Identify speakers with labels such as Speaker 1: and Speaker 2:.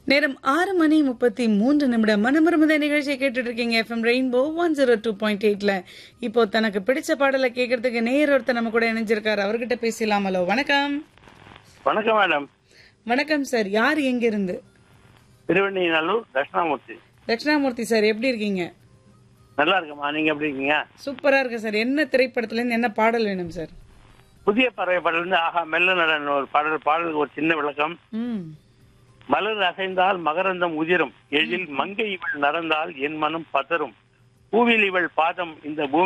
Speaker 1: நேரம் ஆறு மணி முப்பத்தி மூன்று நிமிடம் மனமருமத நிகழ்ச்சியை கேட்டுட்டு இருக்கீங்க FM Rainbow one zero two point எயிட்ல இப்போ தனக்கு பிடிச்ச பாடலை கேட்கறதுக்கு நேயர் ஒருத்தர் நம்ம கூட இணைஞ்சிருக்காரு அவர்கிட்ட பேசலாமலோ வணக்கம்
Speaker 2: வணக்கம் மேடம்
Speaker 1: வணக்கம் சார் யார் எங்க இருந்து
Speaker 2: திருவண்ணைநல்லூர் தட்சிணாமூர்த்தி
Speaker 1: தட்சிணாமூர்த்தி சார் எப்படி இருக்கீங்க
Speaker 2: நல்லா இருக்கம்மா நீங்க எப்படி இருக்கீங்க
Speaker 1: சூப்பரா இருக்கு சார் என்ன திரைப்படத்துல இருந்து என்ன பாடல் வேணும் சார்
Speaker 2: புதிய பறவை பாடல் இருந்து ஆஹா மெல்ல நடன் ஒரு பாடல் பாடலுக்கு ஒரு சின்ன விளக்கம்
Speaker 1: ம்
Speaker 2: மலர் அசைந்தால் மகரந்தம் உதிரும் எழில் மங்கை இவள் நடந்தால் என் மனம் பதறும் பூவில் இவள் பாதம் இந்த பூமி